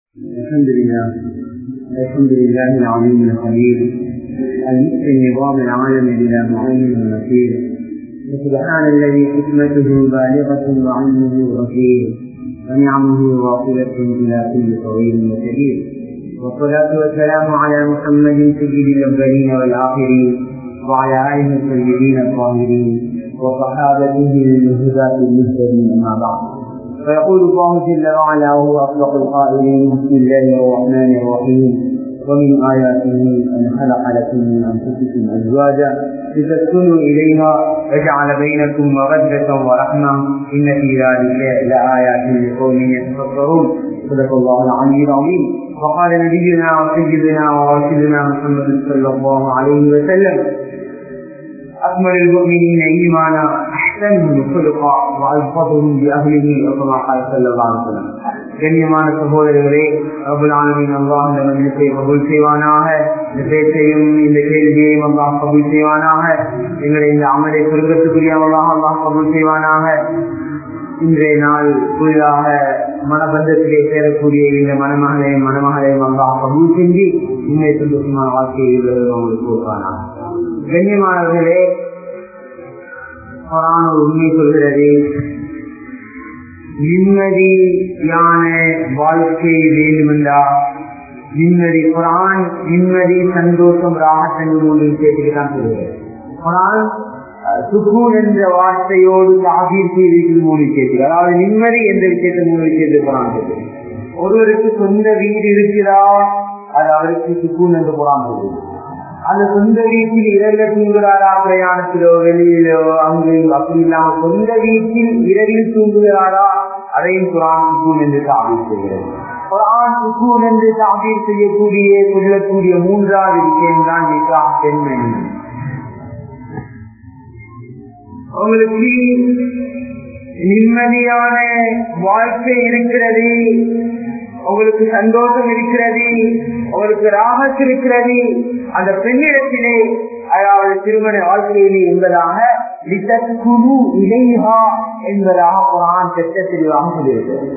الحمد لله الحمد لله العظيم الخبير المؤتي نظام العالم بلا معين ومثير وسبحان الذي حكمته بالغة وعلمه غفير ونعمه واصلة إلى كل صغير وكبير والصلاة والسلام على محمد سيد الأولين والآخرين وعلى آله الطيبين الطاهرين وصحابته الهداة المهتدين أما بعد فيقول الله جل وعلا وهو أصدق القائلين بسم الله الرحمن الرحيم ومن آياته أن خلق لكم من أنفسكم أزواجا لتسكنوا إليها وجعل بينكم مودة ورحمة إن في ذلك لآيات لقوم يتفكرون صدق الله العلي العظيم وقال نبينا وسيدنا ورسولنا محمد صلى الله عليه وسلم أكمل المؤمنين إيمانا أحسنهم خلقا وألفظهم بأهله وكما قال صلى الله عليه وسلم கண்ணியமான சகோதரர்களே அபுல் ஆலமின் அல்லாஹ் இந்த மனிதத்தை கபூல் செய்வானாக இந்த பேச்சையும் இந்த கேள்வியையும் அல்லாஹ் கபூல் செய்வானாக எங்களை இந்த அமலை சுருக்கத்துக்குரிய அல்லாஹ் அல்லாஹ் கபூல் செய்வானாக இன்றைய நாள் புதிதாக மனபந்தத்திலே சேரக்கூடிய இந்த மணமகளையும் மணமகளையும் அல்லாஹ் கபூல் செஞ்சு இன்றைய சந்தோஷமான வாழ்க்கையில் உங்களுக்கு கொடுப்பானாக கண்ணியமானவர்களே குரான் ஒரு உண்மை சொல்கிறது நிம்மதியான வாழ்க்கை வேண்டுமென்றா நிம்மதி குரான் நிம்மதி சந்தோஷம் ராகத்தன் மூன்று விஷயத்துக்கு தான் சொல்கிறது குரான் சுக்கூன் என்ற வார்த்தையோடு தாகீர் செய்திருக்கிறது மூணு விஷயத்துக்கு அதாவது நிம்மதி என்ற விஷயத்தை மூணு விஷயத்துக்கு குரான் சொல்கிறது ஒருவருக்கு சொந்த வீடு இருக்கிறா அது அவருக்கு சுக்கூன் என்று குரான் சொல்கிறது அந்த சொந்த வீட்டில் இரவில் தூங்குகிறாரா பிரயாணத்திலோ வெளியிலோ அங்கு அப்படி இல்லாம சொந்த வீட்டில் இரவில் தூங்குகிறாரா அதையும் குரான் சுக்கூன் என்று தாபீர் செய்கிறது குரான் சுக்கூன் என்று தாபீர் செய்யக்கூடிய சொல்லக்கூடிய மூன்றாவது விஷயம் தான் நிகா பெண்மணி உங்களுக்கு நிம்மதியான வாழ்க்கை இருக்கிறது உங்களுக்கு சந்தோஷம் இருக்கிறது உங்களுக்கு ராகத் இருக்கிறது அந்த பெண்ணிடத்திலே அதாவது திருமண வாழ்க்கையிலே என்பதாக குழு இலைஹா என்பதாக குரான் திட்ட தெளிவாக சொல்லியிருக்கிறது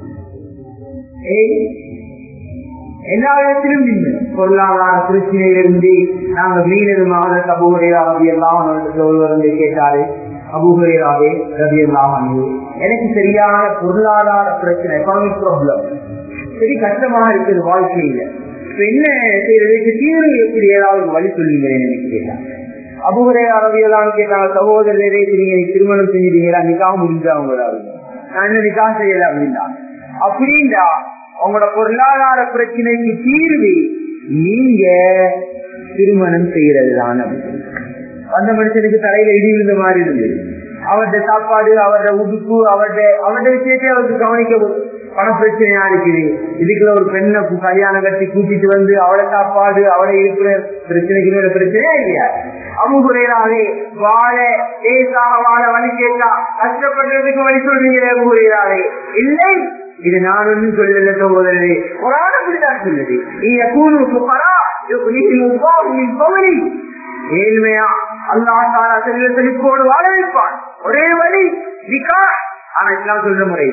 எல்லா இடத்திலும் இல்லை பொருளாதார பிரச்சனையிலிருந்து நாங்கள் மீனதுமாக சபூரையாக எல்லாம் ஒருவர் வந்து கேட்டாரு அபுஹரேராவே ரவி எல்லாம் எனக்கு சரியான பொருளாதார பிரச்சனை எக்கானமிக் ப்ராப்ளம் சரி கஷ்டமாக இருக்குது வாழ்க்கையில என்ன செய்யறதுக்கு தீர்வு எப்படி ஏதாவது வழி சொல்லுங்களேன் எனக்கு கேட்டாங்க அபுகுரே அரபியெல்லாம் கேட்டாங்க சகோதரரே நீங்க திருமணம் செஞ்சுட்டீங்களா நிக்காக முடிஞ்சா உங்களால் நான் என்ன நிக்காக செய்யல அப்படின்னா அப்படின்னா உங்களோட பொருளாதார பிரச்சனைக்கு தீர்வு நீங்க திருமணம் செய்யறது தான் அந்த மனுஷனுக்கு தலையில இடி விழுந்த மாதிரி இருந்தது அவருடைய சாப்பாடு அவருடைய உடுப்பு அவருடைய அவருடைய விஷயத்தை அவருக்கு கவனிக்க பண பிரச்சனையா இருக்குது இதுக்குள்ள ஒரு பெண்ணை கல்யாணம் கட்டி கூட்டிட்டு வந்து அவளை சாப்பாடு அவளை இருக்கிற பிரச்சனைக்கு மேல பிரச்சனையா இல்லையா அமுகுறையாவே வாழ லேசாக வாழ வழி கேட்டா கஷ்டப்படுறதுக்கு வழி சொல்றீங்களே அமுகுறையாவே இல்லை இது நான் ஒன்றும் சொல்லல சகோதரரே குரான் அப்படிதான் சொல்லுது நீங்க கூணு சுப்பரா பகுதி ஏழ்மையா அல்லா தாரா செல்ல செழிப்போடு வாழ வைப்பான் ஒரே வழி நிக்கா ஆனா இஸ்லாம் சொல்ற முறையில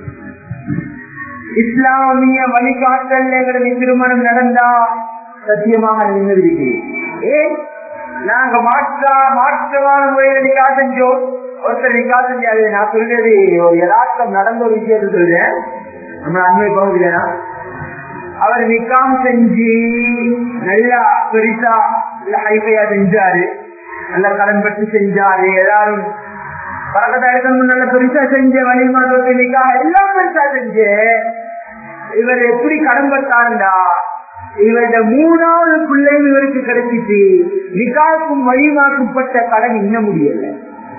இஸ்லாமிய வழிகாட்டல் திருமணம் நடந்தா சத்தியமாக நின்று ஏன் நாங்க மாற்றா மாற்றமான முறையில நிக்கா செஞ்சோம் ஒருத்தர் நிக்கா செஞ்சாரு நான் சொல்றது ஒரு யதார்த்தம் நடந்த ஒரு விஷயத்தை சொல்றேன் நம்ம அண்மை பகுதியில அவர் நிக்காம் செஞ்சு நல்லா பெருசா ஹைஃபையா செஞ்சாரு நல்லா கடன் பட்டு செஞ்சாரு ஏதாவது பழக்கத்தாயிரம் நல்ல பெருசா செஞ்ச வழிமாதத்தை நிக்காக எல்லாம் பெருசா செஞ்சு இவர் எப்படி கடன் பட்டாருண்டா இவருடைய மூணாவது பிள்ளையும் இவருக்கு கிடைச்சிட்டு நிக்காவுக்கும் வழிமாக்கப்பட்ட கடன் இன்ன முடியல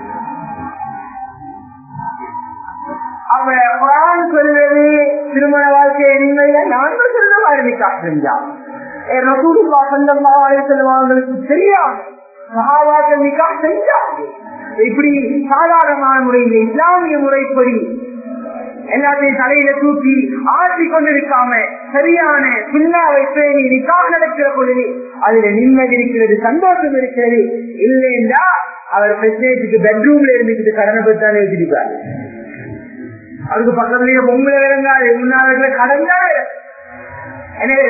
அவன் சொல்வது திருமண வாழ்க்கையை நிம்மதியா நான்கு சொல்ல மாதிரி நிக்கா செஞ்சான் ரசூலுல்லா சல்லல்லாஹு அலைஹி வஸல்லம் அவங்களுக்கு தெரியாது சஹாபாக்கள் நிக்கா செஞ்சாங்க இப்படி சாதாரணமான முறையில் இஸ்லாமிய முறைப்படி எல்லாத்தையும் தலையில தூக்கி ஆற்றி கொண்டிருக்காம சரியான சுண்ணாவை பேணி நிக்கா நடக்கிற பொழுது அதுல நிம்மதி இருக்கிறது சந்தோஷம் இருக்கிறது இல்லைன்னா அவர் பிரச்சனைக்கு பெட்ரூம்ல இருந்துக்கிட்டு கடனை பத்தானே வச்சிருப்பாரு அதுக்கு பக்கத்துலயே பொங்கல விளங்காது முன்னாள் கடன் தான்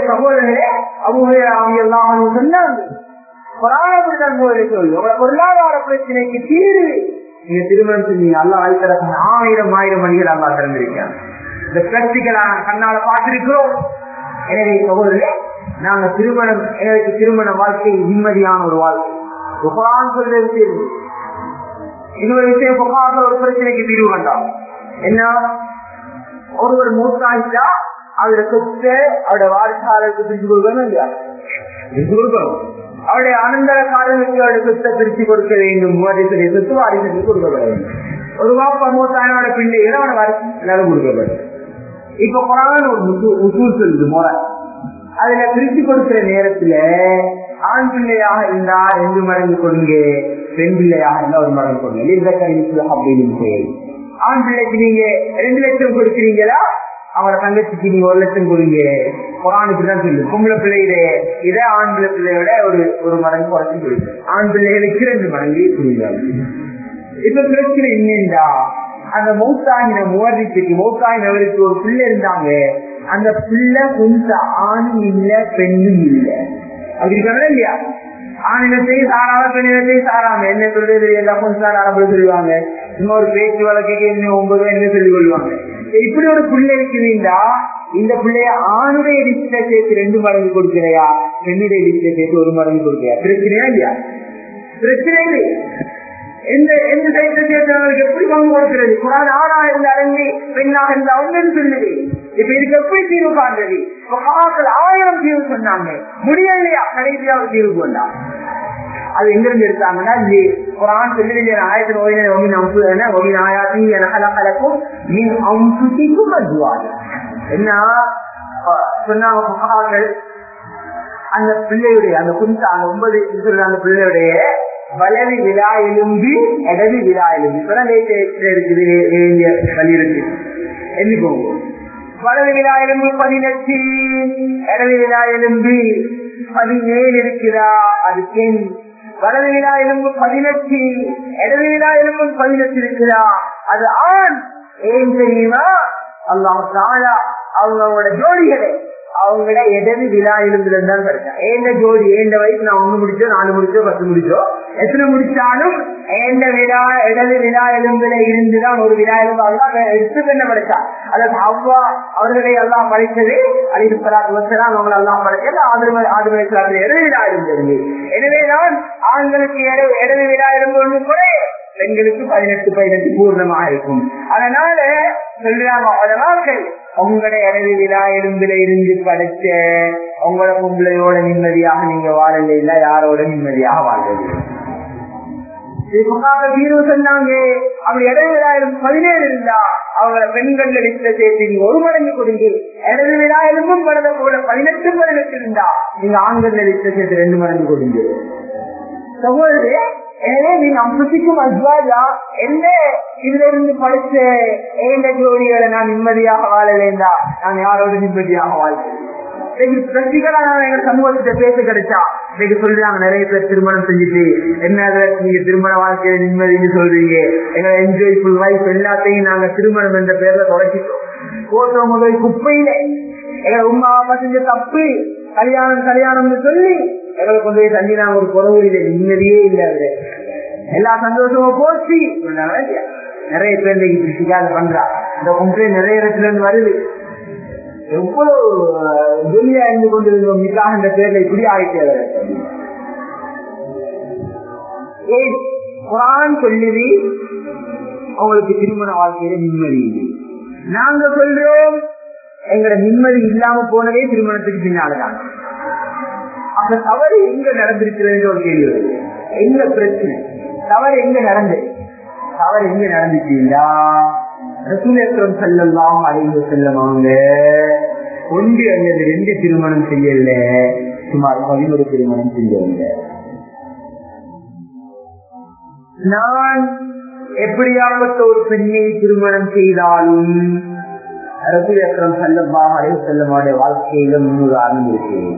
சகோதரர்களே அவங்க எல்லாம் சொன்னாங்க பொருளாதார பொருளாதார பிரச்சனைக்கு தீர்வு நீங்க திருமணம் செஞ்சீங்க அல்ல ஆயிரத்தி ஆயிரம் ஆயிரம் மணிகள் அல்லா திறந்திருக்காங்க இந்த பிராக்டிக்கலா கண்ணால பார்த்திருக்கிறோம் எனவே சகோதரர்களே நாங்க திருமணம் எனக்கு திருமண வாழ்க்கை நிம்மதியான ஒரு வாழ்க்கை குரான் சொல்ற விஷயம் இன்னொரு விஷயம் புகாத ஒரு பிரச்சனைக்கு தீர்வு கண்டாம் என்ன ஒருவர் மூத்தாயிட்டா அவருடைய சொத்தை அவருடைய வாரிசாளருக்கு பிரிச்சு கொடுக்கணும் இல்லையா பிரிச்சு கொடுக்கணும் அவருடைய அனந்தரக்காரர்களுக்கு அவருடைய சொத்தை பிரிச்சு கொடுக்க வேண்டும் வாரிசுடைய சொத்து வாரிசுக்கு கொடுக்கப்பட வேண்டும் ஒரு வாப்பா மூத்தாயோட பிள்ளைகளை அவனை வாரிசு எல்லாரும் கொடுக்கப்படும் இப்ப குரான் ஒரு உசூல் சொல்லுது முறை அதுல பிரிச்சு கொடுக்கிற நேரத்துல ஆண் பிள்ளையாக இருந்தா ரெண்டு மடங்கு கொடுங்க பெண் பிள்ளையாக இருந்தா ஒரு மடங்கு கொடுங்க இந்த கல்விக்கு அப்படின்னு ஆண் பிள்ளைக்கு நீங்க ரெண்டு லட்சம் கொடுக்குறீங்களா அவங்களோட தங்கச்சிக்கு நீங்க ஒரு லட்சம் கொடுங்க குரானுக்கு தான் சொல்லு பொம்பளை பிள்ளையிலே இதை ஆண் பிள்ளை பிள்ளையோட ஒரு ஒரு மடங்கு குறைச்சி கொடுங்க ஆண் பிள்ளைகளுக்கு ரெண்டு மடங்கு கொடுங்க இப்ப பிரச்சனை என்னண்டா அந்த மௌத்தாயின முவர்ரிக்கு மௌத்தாயினவருக்கு ஒரு பிள்ளை இருந்தாங்க அந்த பிள்ளை கொஞ்சம் ஆணும் இல்ல பெண்ணும் இல்ல அப்படி இருக்காங்களா இல்லையா ஆணினத்தையும் சாராம பெண்ணினத்தையும் சாராம என்ன சொல்றது எல்லாம் கொஞ்சம் சாராம சொல்லுவாங்க இன்னொரு பேச்சு வழக்குக்கு இன்னும் ஒன்பது என்ன சொல்லிக் கொள்வாங்க இப்படி ஒரு பிள்ளை இருக்குதுண்டா இந்த பிள்ளைய ஆணுடைய லிஸ்ட சேர்த்து ரெண்டு மடங்கு கொடுக்கிறையா பெண்ணுடைய லிஸ்ட சேர்த்து ஒரு மடங்கு கொடுக்கிறையா பிரச்சனையா இல்லையா பிரச்சனை இல்லை எந்த எந்த சைத்தை சேர்ந்தவர்களுக்கு எப்படி பங்கு கொடுக்கிறது குரான் ஆணா இருந்த அடங்கி பெண்ணாக இருந்த ஒன்னு சொல்லுது இப்ப இதுக்கு எப்படி தீர்வு காண்றது மகாக்கள் ஆயிரம் தீர்வு சொன்னாங்க முடியலையா கடைசியா ஒரு தீர்வு கொண்டாங்க அது எங்க இருந்து எடுத்தாங்கன்னா இது குரான் சொல்லுது ஆயிரத்தி நோயின ஒமி நம்பு ஒமி நாயாத்தி எனக்கலக்கும் மீன் அம்புத்திக்கும் அதுவாங்க என்ன சொன்னாங்க மகாக்கள் அந்த பிள்ளையுடைய அந்த புனித அந்த ஒன்பது அந்த பிள்ளையுடைய வலது விழா எலும்பு இடது விழா எலும்பு இப்பதான் இருக்குது வேண்டிய வழி இருக்கு எண்ணிக்கோங்க வலது விழா எலும்பு பதினெட்டு இடது விழா எலும்பு பதினேழு இருக்குதா அது பெண் வலது விழா எலும்பு பதினெட்டு இடது விழா எலும்பு பதினெட்டு இருக்குதா அது ஆண் ஏன் தெரியுமா அல்லாஹ் அவங்களோட ஜோடிகளை அவங்கள இடது விழா எலும்புல தான் கிடைச்சேன் ஏந்த ஜோடி ஏந்த வயசு நான் ஒண்ணு முடிச்சோ நாலு முடிச்சோ பத்து முடிச்சோ எத்தனை முடிச்சாலும் ஏந்த விழா இடது விழா எலும்புல இருந்துதான் ஒரு விழா எலும்பு அல்லா எடுத்து என்ன படைச்சா அதாவது அவ்வா அவர்களை எல்லாம் படைத்தது அலிது சலாத்து வசலாம் அவங்களை எல்லாம் படைச்சது ஆதரவு ஆதரவு இடது விழா எலும்பு இருந்து எனவேதான் ஆண்களுக்கு இடது விழா எலும்பு ஒன்று கூட பெண்களுக்கு பதினெட்டு பதினெட்டு பூர்ணமாக இருக்கும் அதனால சொல்றாங்க அதனால் உங்களோட இடது விழா எலும்புல இருந்து படைச்ச உங்களோட பொம்பளையோட நிம்மதியாக நீங்க வாழல இல்ல யாரோட நிம்மதியாக வாழ்றது சொன்னாங்க அப்படி இடது விழா எலும்பு பதினேழு இருந்தா அவங்கள பெண்கள் லிஸ்ட சேர்த்து நீங்க ஒரு மடங்கு கொடுங்க இடது விழா எலும்பும் படத போல பதினெட்டு பதினெட்டு இருந்தா நீங்க ஆண்கள் லிஸ்ட சேர்த்து ரெண்டு மடங்கு கொடுங்க சகோதரே எனவே நீங்க அம்புத்திக்கும் அஸ்வாஜா என்ன இதுல இருந்து படிச்ச ஏண்ட ஜோடிகளை நான் நிம்மதியாக வாழலேண்டா நான் யாரோட நிம்மதியாக வாழ்கிறேன் சமூகத்திட்ட பேச கிடைச்சா இன்னைக்கு சொல்றாங்க நிறைய பேர் திருமணம் செஞ்சுட்டு என்ன நீங்க திருமண வாழ்க்கையில நிம்மதினு சொல்றீங்க எங்களை என்ஜாய் ஃபுல் லைஃப் எல்லாத்தையும் நாங்க திருமணம் என்ற பேர்ல தொடச்சிட்டோம் போட்டோ முதல் குப்பையில எங்க உமா அப்பா செஞ்ச தப்பு கல்யாணம் கல்யாணம்னு சொல்லி எங்களை கொண்டு போய் தண்ணி நாங்க ஒரு குறவு இல்லை நிம்மதியே இல்லை அதுல எல்லா சந்தோஷமும் போச்சு நிறைய பேர் இன்னைக்கு பண்றா இந்த கம்ப்ளைண்ட் நிறைய இடத்துல இருந்து வருது எவ்வளவு ஜொலியா இருந்து கொண்டிருந்தோம் நிக்காக இந்த பேர்ல இப்படி ஆயிட்டே ஏன் குரான் சொல்லுது உங்களுக்கு திருமண வாழ்க்கையில நிம்மதி நாங்க சொல்றோம் எங்களோட நிம்மதி இல்லாம போனதே திருமணத்துக்கு பின்னால்தான் அந்த தவறு எங்க நடந்திருக்கிறது ஒரு கேள்வி வருது எங்க பிரச்சனை தவறு எங்க நடந்து தவறு எங்க நடந்துட்டீங்களா ரசூலேஸ்வரம் செல்லலாம் அழிந்து செல்லவாங்க ஒன்று அல்லது ரெண்டு திருமணம் செய்யல சுமார் பதினொரு திருமணம் செய்யல நான் எப்படியாப்பட்ட ஒரு பெண்ணை திருமணம் செய்தாலும் ரசூலேஸ்வரம் செல்லமா அழிவு செல்லமாவுடைய வாழ்க்கையில முன்னுதாரணம் இருக்கிறேன்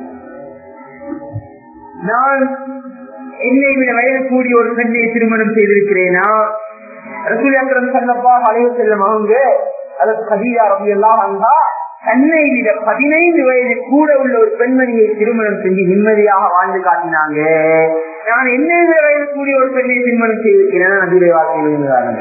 நான் என்னை விட வயது கூடிய ஒரு பெண்ணை திருமணம் செய்திருக்கிறேனா ரசூல் அக்கரம் சல்லப்பா அலைவு செல்லும் அவங்க அதற்கு கதீஜா ரவி எல்லாம் வந்தா தன்னை விட பதினைந்து வயது கூட உள்ள ஒரு பெண்மணியை திருமணம் செஞ்சு நிம்மதியாக வாழ்ந்து காட்டினாங்க நான் என்னை விட வயது கூடிய ஒரு பெண்ணை திருமணம் செய்திருக்கிறேன் நபியுடைய வாழ்க்கையில்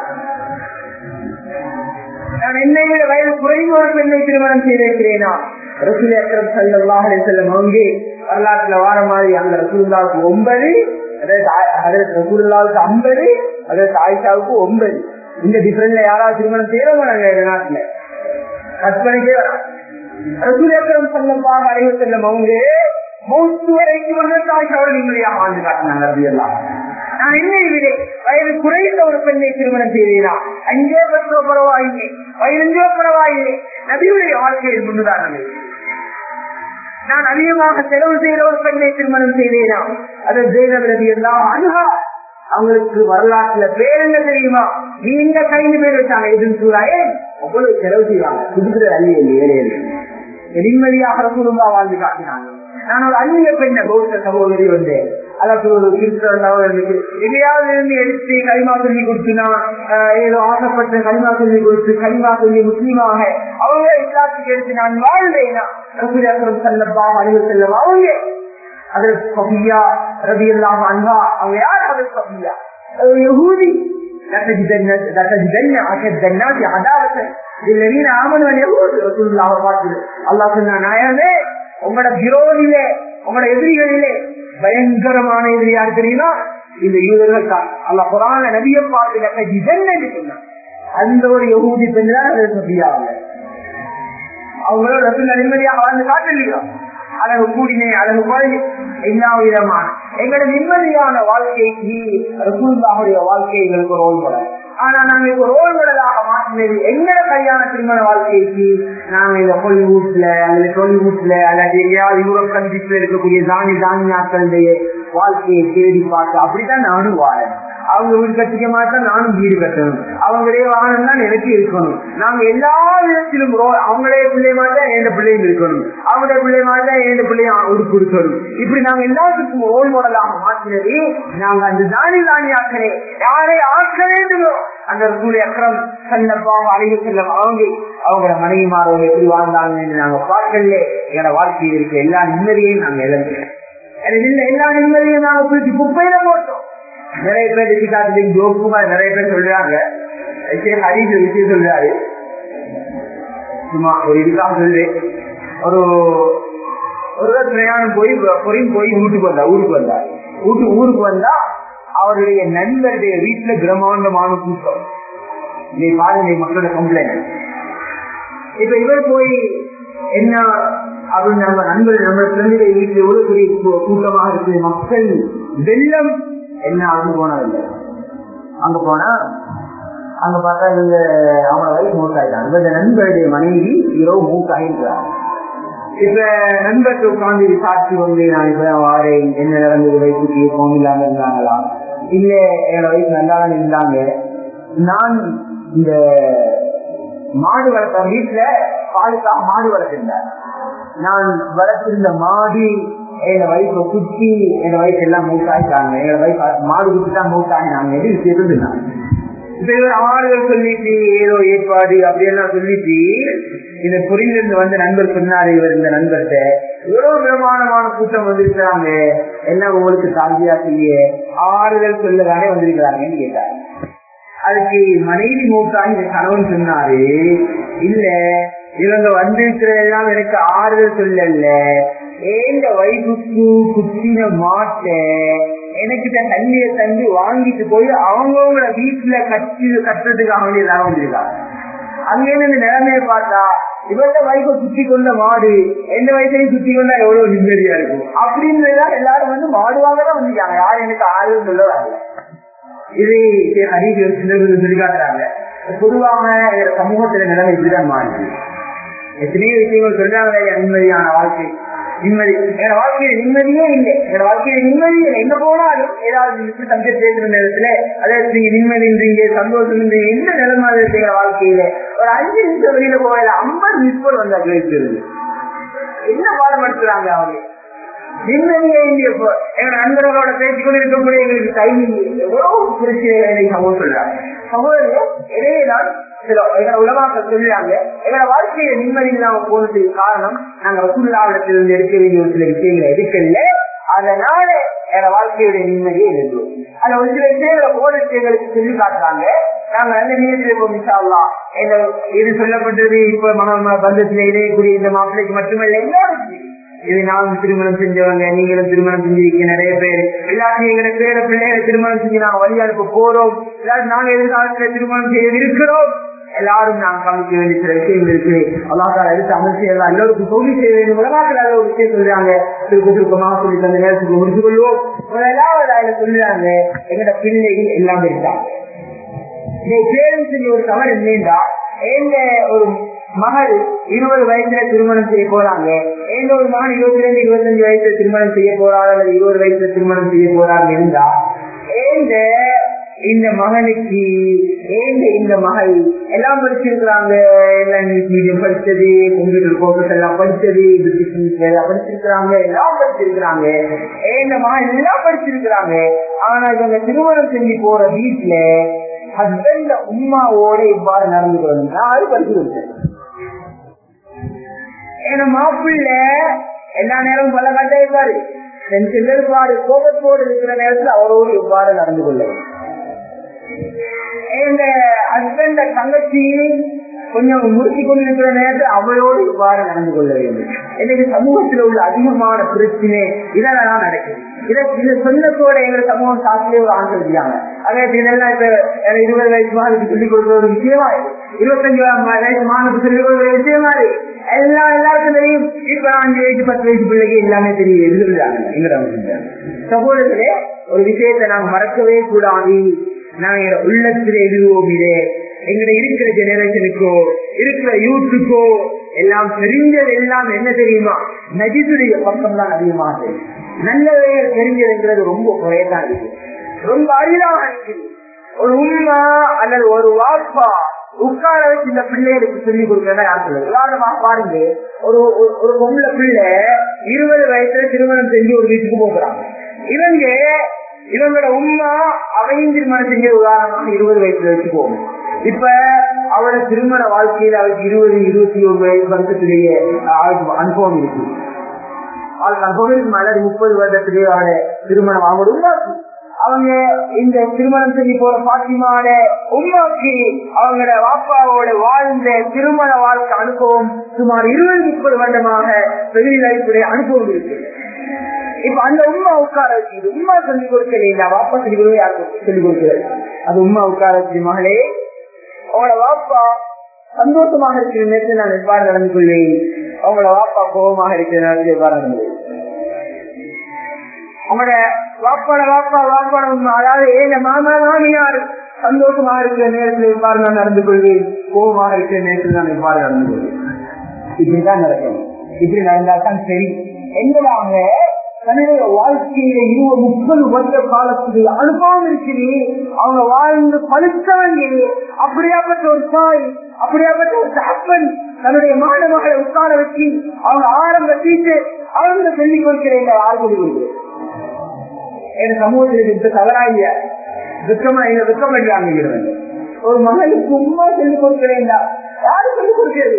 நான் என்னை விட வயது குறைந்த ஒரு பெண்ணை திருமணம் செய்திருக்கிறேனா ரசூல் அக்கரம் சல்லாஹ் செல்லம் அவங்க வரலாற்றுல வார மாதிரி அந்த ரசூல்லாவுக்கு ஒன்பது அதாவது ரசூல்லாவுக்கு ஐம்பது அதாவது ஆயிஷாவுக்கு ஒன்பது இந்த டிஃபரன்ஸ்ல யாராவது திருமணம் செய்யறவங்க நாங்க இந்த நாட்டுல கற்பனைக்கே வராது ரசூல் அக்கரம் சல்லாஹ் அலைவ செல்லம் அவங்க மௌத்து வரைக்கும் வந்து ஆயிஷாவோட நிம்மதியாக வாழ்ந்து காட்டினாங்க அப்படி எல்லாம் நான் என்ன விட வயது குறைந்த ஒரு பெண்ணை திருமணம் செய்தேனா அஞ்சோ பத்தோ பரவாயில்லை பதினஞ்சோ பரவாயில்லை நபியுடைய வாழ்க்கையில் முன்னுதாரணம் நான் அதிகமாக செலவு செய்த ஒரு பெண்ணை திருமணம் செய்தேனா அது ஜெயலலிதா நபி எல்லாம் அனுகா அவங்களுக்கு வரலாற்றுல பேர் என்ன தெரியுமா நீண்ட கைந்து பேர் வச்சாங்க எதுன்னு சூறாயே அவ்வளவு செலவு செய்வாங்க புதுக்கிற அள்ளி ஏழை நிம்மதியாக குடும்பா வாழ்ந்து காட்டினாங்க நான் ஒரு அந்நிய பெண்ண பௌத்த சகோதரி வந்தேன் அதற்கு ஒரு இருந்துச்சு எதையாவது இருந்து எடுத்து களிமா சொல்லி கொடுத்துனா ஏதோ ஆசைப்பட்ட களிமா சொல்லி கொடுத்து களிமா சொல்லி முஸ்லீமாக அவங்க எல்லாத்துக்கும் எடுத்து நான் வாழ்ந்தேனா செல்லப்பா அழிவு செல்லம் அவங்க அதற்கு சபியா ரவி எல்லாம் அன்பா அவங்க யார் அதற்கு சபியா யகூதி لتجدن أشد الناس عداوة للذين آمنوا اليهود رسول الله பார்த்து அல்லாஹ் சொன்னா நாயமே உங்களோட விரோதிலே உங்களோட எதிரிகளிலே பயங்கரமான எதிரி யார் தெரியுமா இந்த யூதர்கள் தான் அல்ல புறான நபியை பார்த்து ஜிதன்னு சொன்னான் அந்த ஒரு யகூதி பெண் தான் அது சபியாவில் அவங்களோட ரசூல் நிம்மதியாக வாழ்ந்து காட்டலையா அழகு கூடினே அழகு குறைஞ்சு எல்லா விதமான எங்களோட நிம்மதியான வாழ்க்கைக்கு ரசூல்லாவுடைய வாழ்க்கை எங்களுக்கு ரோல் மாடல் ஆனா நாங்க இப்ப ரோல் மாடலாக மாற்றினது எங்களோட கல்யாண திருமண வாழ்க்கைக்கு நாங்க இந்த ஹாலிவுட்ல அல்லது டொலிவுட்ல அல்லது எங்கேயாவது யூரோப் கண்ட்ரிஸ்ல இருக்கக்கூடிய தானி தானியாக்களுடைய வாழ்க்கையை தேடி பார்த்து அப்படித்தான் நானும் வாழேன் அவங்க வீடு கட்டிக்க மாட்டா நானும் வீடு கட்டணும் அவங்களே வாகனம் தான் எனக்கு இருக்கணும் நாங்க எல்லா விதத்திலும் அவங்களே பிள்ளை மாட்டா எந்த பிள்ளையும் இருக்கணும் அவங்களுடைய பிள்ளை மாட்டா எந்த பிள்ளையும் உடுப்பு இருக்கணும் இப்படி நாங்க எல்லாத்துக்கும் ரோல் மாடலாக மாற்றினது நாங்க அந்த தானி தானியாக்களே யாரை ஆக்க வேண்டுமோ அந்த சூரிய அக்கரம் செல்லப்பாங்க அழகு செல்லம் அவங்க அவங்களோட மனைவிமாரவங்க எப்படி வாழ்ந்தாங்கன்னு நாங்க பார்க்கல எங்களோட வாழ்க்கையில் இருக்க எல்லா நிம்மதியையும் நாங்க இழந்தோம் எல்லா நிம்மதியும் நாங்க தூக்கி குப்பையில போட்டோம் நிறைய பேர் டிசிகாட்டுக்கு ஜோக்குமா நிறைய பேர் சொல்றாங்க ஹரிஷ் விஷயம் சொல்றாரு சும்மா ஒரு இதுக்காக சொல்றேன் ஒரு ஒரு பிரயாணம் போய் பொறியும் போய் வீட்டுக்கு வந்தா ஊருக்கு வந்தா வீட்டு ஊருக்கு வந்தா அவருடைய நண்பருடைய வீட்டுல பிரம்மாண்டமான கூட்டம் இதை பாருங்க மக்களோட கம்ப்ளைண்ட் இப்ப இவர் போய் என்ன அப்படின்னு நம்ம நண்பர் நம்ம குழந்தைய வீட்டுல எவ்வளவு பெரிய கூட்டமாக இருக்கு மக்கள் வெள்ளம் என்ன அங்க போனதில்லை அங்க போனா அங்க பார்த்தா இவங்க அவங்க வயசு மூக்காயிட்டாங்க இந்த நண்பருடைய மனைவி இரவு மூக்காயிருக்கிறார் இப்ப நண்பர்கள் உட்கார்ந்து விசாரிச்சு வந்து நான் இப்ப வாரேன் என்ன நடந்தது வயசுக்கு கோம் இல்லாம இருந்தாங்களா இல்ல என்னோட வயசு நல்லா இருந்தாங்க நான் இந்த மாடு வளர்த்த வீட்டுல பாலுக்காக மாடு வளர்த்திருந்தேன் நான் வளர்த்திருந்த மாடு எங்க வயசு குச்சி எங்க வயசு எல்லாம் மூட்டாயிட்டாங்க எங்க வயசு மாடு குச்சி தான் மூட்டாயினாங்க எது இருந்தாங்க இப்ப இவர் ஆறுதல் சொல்லிட்டு ஏதோ ஏற்பாடு அப்படியெல்லாம் சொல்லிட்டு இந்த பொறியிலிருந்து வந்த நண்பர் சொன்னாரு இவர் இந்த நண்பர்கிட்ட எவ்வளவு பிரமாணமான கூட்டம் வந்திருக்கிறாங்க எல்லாம் உங்களுக்கு சாந்தியா செய்ய ஆறுதல் சொல்லதானே வந்திருக்கிறாங்கன்னு கேட்டாரு அதுக்கு மனைவி மூத்தான் இந்த கணவன் சொன்னாரு இல்ல இவங்க வந்திருக்கிறதெல்லாம் எனக்கு ஆறுதல் சொல்லல ஏந்த வயசுக்கு குத்தின மாட்ட எனக்கிட்ட தண்ணியை தந்து வாங்கிட்டு போய் அவங்கவுங்கள வீட்டுல கட்டி கட்டுறதுக்காக வேண்டிய எல்லாம் வந்திருக்காங்க அங்க இருந்து நிலைமையை பார்த்தா இவங்க வயசை சுத்தி கொண்ட மாடு எந்த வயசையும் சுத்தி கொண்டா எவ்வளவு நிம்மதியா இருக்கும் அப்படின்றதுதான் எல்லாரும் வந்து மாடு வாங்கதான் வந்திருக்காங்க யாரும் எனக்கு ஆறுதல் சொல்ல வரல இது ஹரீஜ் சொல்லி காட்டுறாங்க பொதுவாக சமூகத்துல நிலைமை இப்படிதான் மாறுது எத்தனையோ விஷயங்கள் சொல்றாங்க நிம்மதியான வாழ்க்கை நிம்மதி என்னோட வாழ்க்கையில நிம்மதியே இல்லை என்னோட வாழ்க்கையில நிம்மதி இல்லை எங்க போனாலும் ஏதாவது இப்படி சப்ஜெக்ட் பேசுற நேரத்துல அதாவது நீங்க நிம்மதின்றீங்க சந்தோஷம் எந்த நிலைமை எங்க வாழ்க்கையில ஒரு அஞ்சு நிமிஷம் வெளியில போகல ஐம்பது நிமிஷம் வந்தா கேட்கிறது என்ன பாடுபடுத்துறாங்க அவங்க நிம்மதியே இல்லையே எங்க நண்பர்களோட பேசிக்கொண்டு இருக்கக்கூடிய எங்களுக்கு டைமிங் எவ்வளவு பிரச்சனைகளை சமூகம் சொல்றாங்க சமூகம் இடையே நான் சில எங்களை உலமாக்கள் சொல்லுறாங்க எங்களோட வாழ்க்கையில நிம்மதி இல்லாம போனதுக்கு காரணம் நாங்க ரசூல்லாவிடத்திலிருந்து எடுக்க வேண்டிய ஒரு சில விஷயங்களை எடுக்கல அதனால எங்க வாழ்க்கையுடைய நிம்மதியை எழுதுவோம் அதுல ஒரு சில விஷயங்களை போன விஷயங்களுக்கு சொல்லி காட்டுறாங்க நாங்க நல்ல நீயத்தில் இருப்போம் இன்ஷால்லா இந்த இது சொல்லப்பட்டது இப்ப மன பந்தத்துல இணையக்கூடிய இந்த மாப்பிள்ளைக்கு மட்டுமல்ல எல்லாருக்கும் இது நானும் திருமணம் செஞ்சவங்க நீங்களும் திருமணம் செஞ்சிருக்கீங்க நிறைய பேர் எல்லாத்தையும் எங்களை பேர பிள்ளைகளை திருமணம் செஞ்சு நாங்க வழி அனுப்ப போறோம் எல்லாரும் நாங்க எதிர்காலத்துல திருமணம் செய்ய இருக்கிறோம் எல்லாரும் நான் காமிக்க வேண்டிய சில விஷயங்கள் இருக்கு அல்லாஹால எடுத்து அமல் செய்யலாம் எல்லோருக்கும் தொழில் செய்ய வேண்டும் உலகத்தில் அதில் ஒரு விஷயம் சொல்றாங்க திருப்ப திருப்பமாக சொல்லி தந்த நேரத்துக்கு முடிச்சு கொள்வோம் முதலாவது அதில் சொல்றாங்க எங்கட பிள்ளைகள் எல்லாம் இருக்காங்க இதை தேர்வு செஞ்ச ஒரு தவறு என்னண்டா எந்த ஒரு மகள் இருபது வயசுல திருமணம் செய்ய போறாங்க எந்த ஒரு மகன் இருபத்தி ரெண்டு இருபத்தஞ்சு வயசுல திருமணம் செய்ய போறாங்க அல்லது இருபது வயசுல திருமணம் செய்ய போறாங்க இருந்தா ஏந்த இந்த மகனுக்கு ஏந்த இந்த மகள் எல்லாம் படிச்சிருக்கிறாங்க எல்லாம் இங்கிலீஷ் மீடியம் படிச்சது கம்ப்யூட்டர் கோர்சஸ் எல்லாம் படிச்சது பிசினஸ் எல்லாம் படிச்சிருக்கிறாங்க எல்லாம் படிச்சிருக்கிறாங்க ஏந்த மகன் எல்லாம் படிச்சிருக்கிறாங்க ஆனா இவங்க திருமணம் செஞ்சு போற வீட்டுல ஹஸ்பண்ட் உமாவோட இவ்வாறு நடந்து கொள்ளணும் நான் அது படிச்சு கொடுத்தேன் ஏன்னா மாப்பிள்ள எல்லா நேரமும் பல கட்ட இருப்பாரு டென்ஷன் இருப்பாரு கோபத்தோடு இருக்கிற நேரத்தில் அவரோடு எவ்வாறு நடந்து கொள்ளும் இந்த ஹஸ்பண்ட தங்கச்சி கொஞ்சம் முறுக்கி கொண்டிருக்கிற நேரத்தில் அவளோடு இவ்வாறு நடந்து கொள்ள வேண்டும் இன்னைக்கு சமூகத்தில் உள்ள அதிகமான பிரச்சனை இதெல்லாம் நடக்குது இதை இது சொன்னத்தோட எங்க சமூகம் சாப்பிட்டே ஒரு ஆண்டு இருக்காங்க அதே இதெல்லாம் இப்ப இருபது வயசு மாதத்துக்கு சொல்லிக் கொடுக்குற ஒரு விஷயமா இருபத்தஞ்சு வயசு மாதத்துக்கு சொல்லிக் கொடுக்குற விஷயமா எல்லாம் எல்லாருக்கும் தெரியும் இப்ப அஞ்சு வயசு பத்து வயசு பிள்ளைக்கு எல்லாமே தெரியும் எழுதுறாங்க எங்கட சகோதரர்களே ஒரு விஷயத்தை நாங்க மறக்கவே கூடாது நாங்க உள்ளத்தில் எழுதுவோம் இதே எங்கட இருக்கிற ஜெனரேஷனுக்கோ இருக்கிற யூத்துக்கோ எல்லாம் தெரிஞ்சது எல்லாம் என்ன தெரியுமா நஜிதுடைய பக்கம் தான் அதிகமாக தெரியும் நல்லவைகள் தெரிஞ்சதுங்கிறது ரொம்ப குறையதான் இருக்கு ரொம்ப அரிதாக இருக்குது ஒரு உண்மை அல்லது ஒரு வாப்பா உட்கார வச்சு இந்த பிள்ளைகளுக்கு சொல்லி கொடுக்கறதா யார் சொல்லுங்க உதாரணமா பாருங்க ஒரு ஒரு பொம்பளை பிள்ளை இருபது வயசுல திருமணம் செஞ்சு ஒரு வீட்டுக்கு போகிறாங்க இவங்க இவங்களோட உண்மை அவையும் திருமணம் செஞ்ச உதாரணமாக இருபது வயசுல வச்சு போகும் இப்ப அவளோட திருமண வாழ்க்கையில அவளுக்கு இருபது இருபத்தி ஒரு வயசு வருஷத்திலேயே அனுபவம் இருக்கு அவளுக்கு அனுபவம் இருக்கு அல்லது முப்பது வருடத்திலேயே அவளோட திருமணம் அவங்களோட உண்மாக்கு அவங்க இந்த திருமணம் செஞ்சு போற பாத்திமாவோட உண்மாக்கு அவங்களோட வாப்பாவோட வாழ்ந்த திருமண வாழ்க்கை அனுபவம் சுமார் இருபது முப்பது வருடமாக பெரிய லைஃபுடைய அனுபவம் இருக்கு இப்ப அந்த உண்மை உட்கார வச்சு உண்மை சொல்லிக் கொடுக்கல இல்ல வாப்பா சொல்லிக் கொடுக்க யாருக்கும் சொல்லிக் கொடுக்கிறது அது உண்மை உட்கார வச்சு மகளே அவங்களோட வாப்பா சந்தோஷமாக இருக்கிற நேரத்தில் நான் எவ்வாறு நடந்து கொள்வேன் அவங்களோட வாப்பா கோபமாக இருக்கிற நேரத்தில் எவ்வாறு நடந்து அவங்களோட வாப்பாட வாப்பா வாப்பாட உண்மை அதாவது ஏங்க மாமா மாமியார் சந்தோஷமாக இருக்கிற நேரத்தில் எவ்வாறு நான் நடந்து கொள்வேன் கோபமாக இருக்கிற நேரத்தில் நான் எவ்வாறு நடந்து கொள்வேன் இப்படிதான் நடக்கும் இப்படி நடந்தால்தான் சரி என்பதாக தன்னுடைய வாழ்க்கையில இருபது முப்பது வருட காலத்துக்கு அனுபவம் இருக்குது அவங்க வாழ்ந்து பழுத்தவங்க அப்படியாப்பட்ட ஒரு தாய் அப்படியாப்பட்ட ஒரு தகப்பன் தன்னுடைய மாண மகளை உட்கார வச்சு அவங்க ஆரம்ப டீச்சர் அவங்க சொல்லிக் கொடுக்கிறேன் யார் சொல்லிக் கொடுக்கிறேன் என் சமூகத்தில் இருக்க தவறா இல்லையா துக்கமா இல்ல துக்கப்படுறாங்க ஒரு மகளுக்கு உண்மை சொல்லிக் கொடுக்கிறேன் யாரு சொல்லிக் கொடுக்கிறது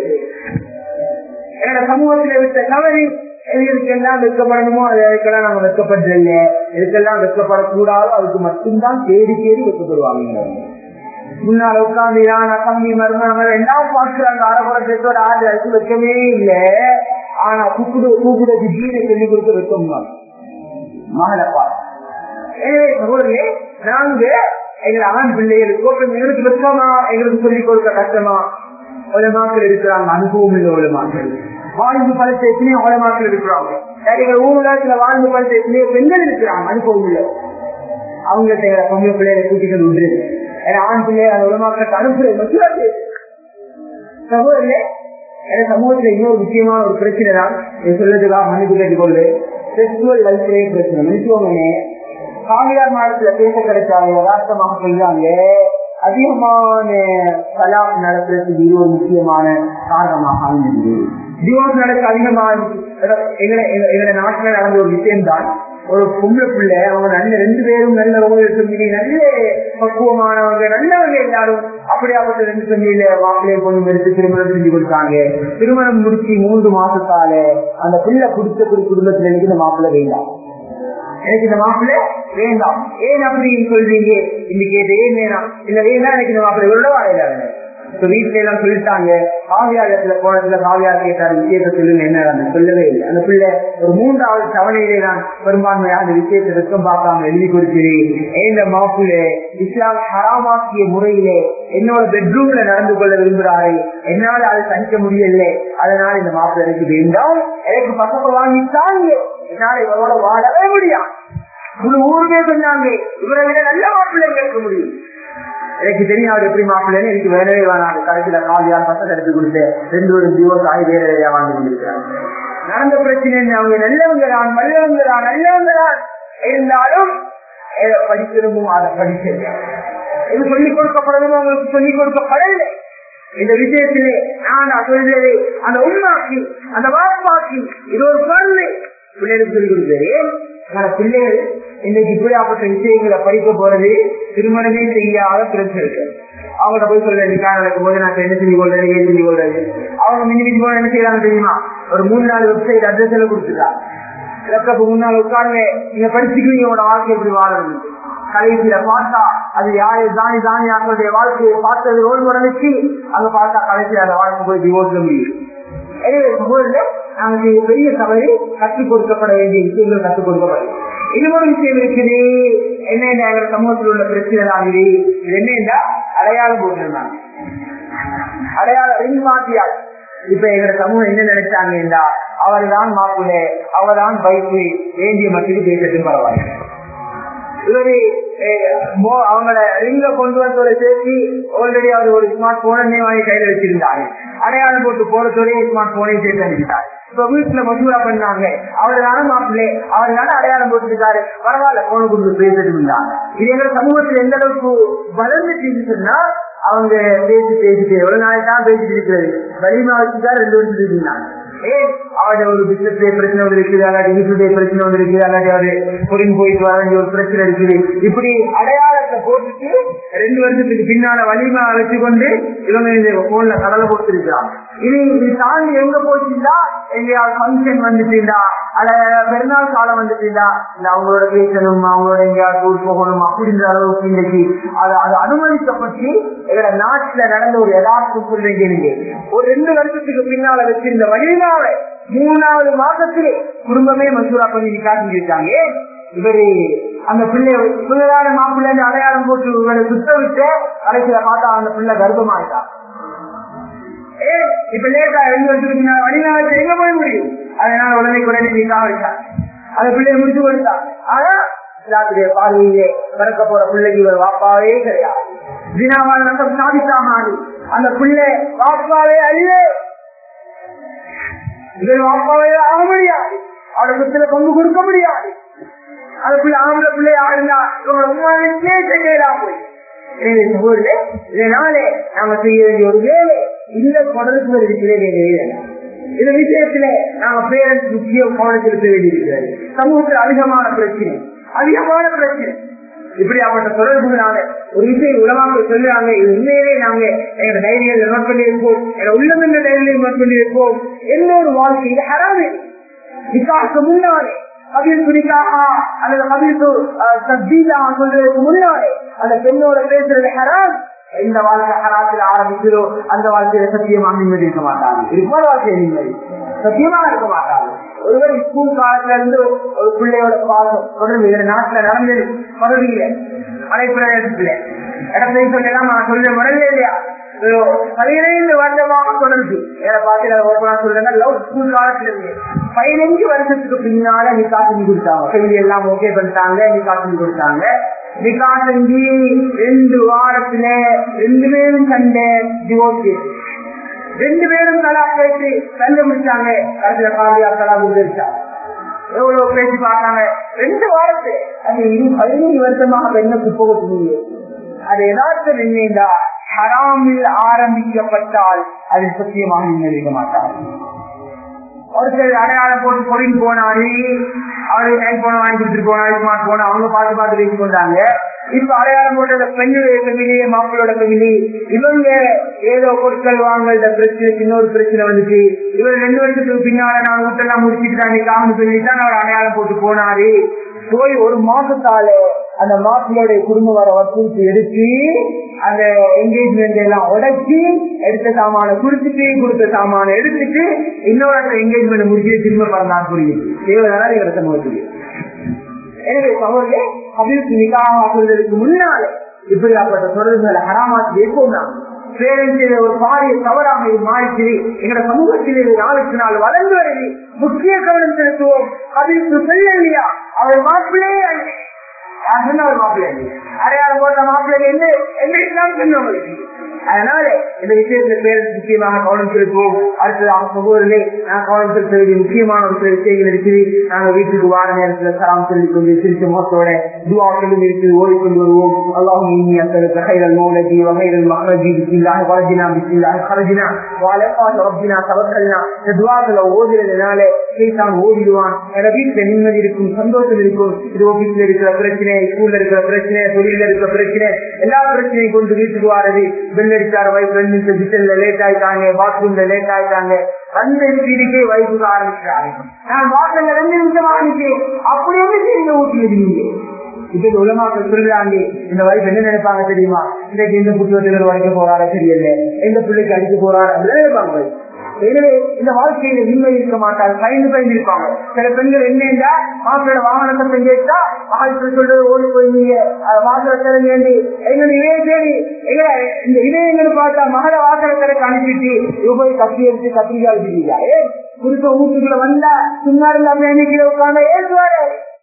என்னோட சமூகத்தில் விட்ட தவறு எதுக்கெல்லாம் வெக்கப்படணுமோ அதுக்கெல்லாம் நாங்க வெக்கப்படல எதுக்கெல்லாம் வெக்கப்படக்கூடாதோ அதுக்கு மட்டும்தான் தேடி தேடி வெக்கப்படுவாங்க முன்னால உட்காந்து யானை கம்மி மருமகள் எல்லாம் பார்க்கிறாங்க அரபுரத்தோட ஆடு அதுக்கு வெக்கமே இல்லை ஆனா கூப்பிடு கூப்பிடுறது ஜீனை சொல்லி கொடுத்து வெக்கம் தான் மகளப்பா எனவே சகோதரே நாங்க எங்களை ஆண் பிள்ளைகளுக்கோ எங்களுக்கு வெக்கமா எங்களுக்கு சொல்லிக் கொடுக்க கஷ்டமா உலமாக்கள் இருக்கிறாங்க அனுபவம் இல்லை உலமாக்கள் வாழ்ந்து பழுத்த எத்தனையோ உலமாக்கள் இருக்கிறாங்க எங்க ஊர்ல வாழ்ந்து பழுத்த எத்தனையோ பெண்கள் இருக்கிறாங்க அனுபவம் இல்லை அவங்கள்ட்ட எங்களை பொம்பளை பிள்ளைகளை கூட்டிகள் உண்டு ஏன்னா ஆண் பிள்ளைகளை அந்த உலமாக்களுக்கு அனுப்புறது மட்டும் சகோதரே என சமூகத்துல இன்னொரு முக்கியமான ஒரு பிரச்சனை தான் சொல்றதுக்காக மன்னிப்பு கேட்டுக்கொள்ளு செக்ஷுவல் லைஃப்லேயே பிரச்சனை மன்னிச்சுவோமே காவியார் மாநிலத்துல பேச கிடைச்சாங்க யதார்த்தமாக சொல்றாங்க அதிகமான கலாம் நடத்துறதுக்கு இது ஒரு முக்கியமான காரணமாக அமைந்தது டிவோர்ஸ் நடக்க அதிகமாக எங்களை நாட்டுல நடந்த ஒரு விஷயம் தான் ஒரு பொம்பளை பிள்ளை அவங்க நல்ல ரெண்டு பேரும் நல்ல சொல்லி நல்ல பக்குவமானவங்க நல்லவங்க எல்லாரும் அப்படியாப்பட்ட ரெண்டு சொல்லியில மாப்பிள்ளையை கொண்டு எடுத்து திருமணம் செஞ்சு கொடுத்தாங்க திருமணம் முடிச்சு மூன்று மாசத்தால அந்த பிள்ளை குடிச்ச குடி குடும்பத்துல எனக்கு இந்த மாப்பிள்ளை வேண்டாம் எனக்கு இந்த மாப்பிள்ளை வேண்டாம் ஏன் அப்படின்னு சொல்றீங்க இன்னைக்கு இது ஏன் வேணாம் இல்ல வேண்டாம் எனக்கு இந்த மாப்பிள்ளை இவ்வளவு வாழையில இப்ப வீட்டுல எல்லாம் சொல்லிட்டாங்க காவியாரத்துல போனதுல காவியார் கேட்டாரு விஷயத்த சொல்லுங்க என்ன அந்த சொல்லவே இல்லை அந்த பிள்ளை ஒரு மூன்றாவது தவணையிலே நான் பெரும்பான்மையா அந்த விஷயத்தை வெக்கம் பார்க்காம எழுதி கொடுக்கிறேன் இந்த மாப்பிள்ளை இஸ்லாம் ஹராமாக்கிய முறையிலே என்னோட பெட்ரூம்ல நடந்து கொள்ள விரும்புறாரு என்னால அதை சகிக்க முடியல அதனால இந்த மாப்பிள்ளை எனக்கு வேண்டாம் எனக்கு பசப்ப வாங்கித்தாங்க என்னால இவரோட வாழவே முடியும் முழு ஊருமே சொன்னாங்க இவரை விட நல்ல மாப்பிள்ளை கேட்க முடியும் எனக்கு தெரியும் அவர் எப்படி மாப்பிள்ளைன்னு எனக்கு வேணவே வேணாம் கடைசியில காவியா பசங்க எடுத்து கொடுத்து ரெண்டு ஒரு திவஸ் ஆகி வேற வேலையா வாங்கி கொண்டிருக்கிறாங்க நடந்த பிரச்சனை அவங்க நல்லவங்க தான் நல்லவங்க தான் நல்லவங்க தான் இருந்தாலும் எதை படிக்கணுமோ அதை படிக்கல இது சொல்லிக் கொடுக்கப்படணுமோ அவங்களுக்கு சொல்லிக் கொடுக்கப்படவில்லை இந்த விஷயத்திலே நான் சொல்றது அந்த உண்மாக்கி அந்த வார்ப்பாக்கி இது ஒரு பருளை பிள்ளைகளுக்கு சொல்லிக் கொடுக்கிறேன் ஆனா பிள்ளைகள் இன்னைக்கு இப்படியாப்பட்ட விஷயங்களை படிக்க போறது திருமணமே செய்யாத பிரச்சனை அவங்கள்ட்ட போய் சொல்ல நிக்காக நடக்கும் போது நான் என்ன செஞ்சு கொள்றது ஏன் செஞ்சு கொள்றது அவங்க மிஞ்சி மிஞ்சி போன என்ன செய்யறாங்க தெரியுமா ஒரு மூணு நாலு வெப்சைட் அட்ரஸ் எல்லாம் கொடுத்துருக்காங்க லேப்டாப் மூணு நாள் உட்காருங்க நீங்க படிச்சுக்குவீங்க உங்களோட வாழ்க்கை எப்படி வாழணும் கடைசியில பார்த்தா அது யாரு தானி தானி அவங்களுடைய வாழ்க்கையை பார்த்தது ரோல் உடனே அங்க பார்த்தா கடைசியில அந்த வாழ்க்கை போய் டிவோர்ஸ்ல முடியும் எனவே ஊர்ல நாங்க பெரிய தவறு கற்றுக் கொடுக்கப்பட வேண்டிய விஷயங்கள் கற்றுக் கொடுக்கப்படும் இன்னொரு விஷயம் இருக்குது என்ன எங்க சமூகத்தில் உள்ள பிரச்சனை தான் இது இது என்னன்னா அடையாளம் போட்டிருந்தாங்க அடையாளம் ரிங் மாத்தியால் இப்ப எங்க சமூகம் என்ன நினைச்சாங்கன்னா அவர் தான் மாப்பிள்ளை அவர் தான் பைக்கு வேண்டிய மட்டும் பேசட்டும் பரவாயில்லை இவரு அவங்கள ரிங்க கொண்டு வந்தோட சேர்த்து ஆல்ரெடி அவர் ஒரு ஸ்மார்ட் போனே வாங்கி கையில வச்சிருந்தாரு அடையாளம் போட்டு போறதோட ஸ்மார்ட் போனையும் சேர்த்து அனுப்பிட்டாரு இப்ப வீட்டுல மசூரா பண்ணாங்க அவர் தானே மாப்பிள்ளை அவர் தானே அடையாளம் போட்டுருக்காரு பரவாயில்ல போன கொடுத்து பேசிட்டு இருந்தாங்க இது எங்க சமூகத்துல எந்த அளவுக்கு வளர்ந்துட்டு சொன்னா அவங்க பேசி பேசிட்டு எவ்வளவு நாளைக்கு தான் பேசிட்டு இருக்கிறது வலிமா வச்சுதான் ரெண்டு வருஷம் இருந்தாங்க ஏன் அவருடைய ஒரு பிசினஸ் பிரச்சனை வந்து இருக்குது அல்லாட்டி வீட்டுடைய பிரச்சனை வந்து இருக்குது அல்லாட்டி அவரு பொறிஞ்சு போயிட்டு வர வேண்டிய ஒரு பிரச்சனை இருக்குது இப்படி அடையாளத்தை போட்டுட்டு ரெண்டு வருஷத்துக்கு பின்னால வலிமா வச்சு கொண்டு இவங்க இந்த போன்ல கடலை போட்டுருக்கிறாங்க இது இது தாண்டி எங்க போச்சுட்டா எங்கேயாவது ஃபங்க்ஷன் வந்துட்டீங்களா அத பெருநாள் காலம் வந்துட்டீங்களா இல்ல அவங்களோட பேசணும் அவங்களோட எங்கேயாவது டூர் போகணும் அப்படின்ற அளவுக்கு இன்னைக்கு அது அது அனுமதிக்கப்பட்டு எங்களோட நாட்டுல நடந்த ஒரு யதார்த்தம் சொல்றீங்க ஒரு ரெண்டு வருஷத்துக்கு பின்னால வச்சு இந்த வலிமாவை மூணாவது மாசத்திலே குடும்பமே மசூரா பண்ணி காட்டிருக்காங்க இவரு அந்த பிள்ளை பிள்ளையான மாப்பிள்ளை அடையாளம் போட்டு இவரை சுத்த விட்டு கடைசியில பார்த்தா அந்த பிள்ளை கர்ப்பமாயிட்டா இப்ப லேட்டா ரெண்டு வருஷத்துக்கு நான் வழிநாள் எங்க போய் முடியும் அதனால உடனே உடனே நீ காவலிட்டான் அந்த பிள்ளைய முடிச்சு கொடுத்தான் ஆனா இஸ்லாத்துடைய பார்வையிலே பிறக்க போற பிள்ளைக்கு இவர் வாப்பாவே கிடையாது தினாவால் நம்ம சாதித்தா மாறி அந்த பிள்ளை வாப்பாவே அல்ல இவர் வாப்பாவே ஆக முடியாது அவரோட சொத்துல கொண்டு கொடுக்க முடியாது அந்த பிள்ளை ஆம்பளை பிள்ளையா இருந்தா இவங்களோட உண்மையே செய்யலாம் போய் இதனாலே நாம செய்ய வேண்டிய ஒரு வேலை இந்த தொடர்பு இருக்கிற வேலையே இந்த விஷயத்துல நாம பேரண்ட்ஸ் முக்கியம் கவனம் செலுத்த வேண்டியிருக்கிறது சமூகத்தில் அதிகமான பிரச்சனை அதிகமான பிரச்சனை இப்படி அவங்களோட தொடர்புனால ஒரு விஷயம் உலகமாக சொல்லுறாங்க இது உண்மையிலே நாங்க எங்க டைரியில நோட் பண்ணி வைப்போம் எங்க உள்ளம் என்ற டைரியில நோட் பண்ணி வைப்போம் எந்த ஒரு வாழ்க்கை இது ஹராமே நிக்காக்கு முன்னாலே கபில் துணிக்காக அல்லது கபில் தப்தீலா சொல்றதுக்கு முன்னாலே அந்த பெண்ணோட பேசுறது ஹராம் எந்த வாழ்க்கை ஹராத்தில் ஆரம்பிக்கிறோ அந்த வாழ்க்கையில சத்தியமா நிம்மதி இருக்க மாட்டாங்க இருப்போட வாழ்க்கையை நிம்மதி சத்தியமா இருக்க மாட்டாங்க ஒருவர் ஸ்கூல் காலத்துல இருந்து ஒரு பிள்ளையோட பாசம் தொடர்பு இதுல நாட்டுல நடந்தது பகுதியில மலைப்பிரதேசத்துல இடத்தை சொல்லலாம் நான் சொல்ல முறையில இல்லையா பதினைந்து வருடமாக தொடர்பு ஏன்னா பாத்தீங்கன்னா ஓப்பனா சொல்றேன்னா லவ் ஸ்கூல் காலத்துல இருந்து பதினஞ்சு வருஷத்துக்கு பின்னால நிக்கா செஞ்சு கொடுத்தாங்க கேள்வி எல்லாம் ஓகே பண்ணிட்டாங்க நிக்கா செஞ்சு கொடுத்தாங்க நிக்கா செஞ்சு ரெண்டு வாரத்துல ரெண்டு பேரும் சண்டை டிவோர்ஸ் ரெண்டு பேரும் தலா பேசி சண்டை முடிச்சாங்க கடைசியில காவியா தலா முடிச்சா எவ்வளவு பேசி பார்த்தாங்க ரெண்டு வாரத்து அது இது பதினஞ்சு வருஷமாக பெண்ணை குப்பை கொட்டுவீங்க அது ஏதாச்சும் என்னடா ஹராமில் ஆரம்பிக்கப்பட்டால் அது சத்தியமாக நிர்ணயிக்க மாட்டார் ஒருத்தர் அடையாளம் போட்டு பொறிந்து போனாரு அவருக்கு ஐபோனை வாங்கி கொடுத்துட்டு போனா ஸ்மார்ட் போன் அவங்க பார்த்து பார்த்து பேசி கொண்டாங்க இப்ப அடையாளம் போட்ட பெண்ணுடைய ஃபெமிலி மாப்பிளோட ஃபெமிலி இவங்க ஏதோ பொருட்கள் வாங்கல பிரச்சனை இன்னொரு பிரச்சனை வந்துச்சு இவர் ரெண்டு வருஷத்துக்கு பின்னால நான் வீட்டெல்லாம் முடிச்சுட்டு தான் நிக்காமனு சொல்லிட்டு அவர் அடையாளம் போட்டு போனாரு போய் ஒரு மாசத்தால அந்த மாப்பிள்ளையுடைய குடும்ப வர வசூலித்து எடுத்து அந்த என்கேஜ்மெண்ட் எல்லாம் உடைச்சி எடுத்த சாமான குடுத்துட்டு கொடுத்த சாமான எடுத்துட்டு இன்னொரு என்கேஜ்மெண்ட் முடிச்சு திரும்ப பிறந்தான் புரியும் தேவையான இவரத்தை முடிச்சு எனவே சகோதரே அபிவிருத்தி நிகாவாக்குவதற்கு முன்னாலே இப்படியாப்பட்ட தொடர்புகளை ஹராமாக்கி வைப்போம்னா பேரண்ட்ஸில் ஒரு பாரிய தவறாக இது மாறிச்சு எங்களோட சமூகத்தில் இது நாளுக்கு நாள் வளர்ந்து வருது முக்கிய கவனம் செலுத்துவோம் அபிவிருத்தி செல்லலையா அவர் மாப்பிள்ளையே அல்ல யார் சொன்ன ஒரு மாப்பிள்ளை அடையாளம் போட்ட மாப்பிள்ளை என்று எங்க இஸ்லாம் சொன்னவங்களுக்கு அதனால இந்த விஷயத்துல பேர் முக்கியமாக கவனம் செலுத்துவோம் அடுத்ததாக சகோதரர்களே நான் கவனம் செலுத்த வேண்டிய முக்கியமான ஒரு சில விஷயங்கள் இருக்குது நாங்க வீட்டுக்கு வார நேரத்துல சலாம் சொல்லி கொண்டு சிரிச்ச முகத்தோட துவாக்களும் இருக்குது ஓடிக்கொண்டு வருவோம் அல்லாஹும் இனி அத்தனை கைரல் மௌலஜி வகைரல் மகரஜி பிஸ்மில்லாஹ் வலஜினா பிஸ்மில்லாஹ் ஹரஜினா வாலகாத் ரப்பினா தவக்கல்னா இந்த துவாக்களை ஓதுறதுனால சைத்தான் ஓடிடுவான் என வீட்டுல நிம்மதி இருக்கும் சந்தோஷம் இருக்கும் இது ஆபீஸ்ல இருக்கிற பிரச்சனை ஸ்கூல்ல இருக்கிற பிரச்சனை தொழில இருக்கிற பிரச்சனை எல்லா பிரச்சனையும் கொண்டு வீட்டுக்கு வாரது பெல் அடிச்சார் வைஃப் ரெண்டு நிமிஷம் கிச்சன்ல லேட் ஆயிட்டாங்க பாத்ரூம்ல லேட் ஆயிட்டாங்க அந்த வீடுக்கே வைஃபுக்கு ஆரம்பிச்சாங்க நான் வாசல்ல ரெண்டு நிமிஷம் ஆரம்பிச்சேன் அப்படி என்ன செய்யுங்க வீட்டுல இருந்தீங்க இப்ப உலமாக்கள் சொல்றாங்க இந்த வயசு என்ன நினைப்பாங்க தெரியுமா இன்றைக்கு இந்த புத்தகத்தில் வரைக்க போறாரா தெரியல எந்த பிள்ளைக்கு அடிக்க போறாரு அப்படின்னு நினைப்பாங்க எனவே இந்த வாழ்க்கையில நிம்மதி இருக்க மாட்டாங்க பயந்து பயந்து இருப்பாங்க சில பெண்கள் என்னண்டா மாப்பிளோட வாகனத்தை கேட்டா மகள் சொல்றது ஓடி போய் நீங்க வாசல திறந்து எங்க இதே தேடி எங்க இந்த இதே எங்கன்னு பார்த்தா மகளை வாசல திறக்க அனுப்பிட்டு இவ போய் கத்தி எடுத்து கத்திரிக்காய் அடிக்கிறீங்க ஏ குறிப்ப வீட்டுக்குள்ள வந்தா சும்மா இல்லாம என்னைக்கு உட்காந்து ஏசுவாரு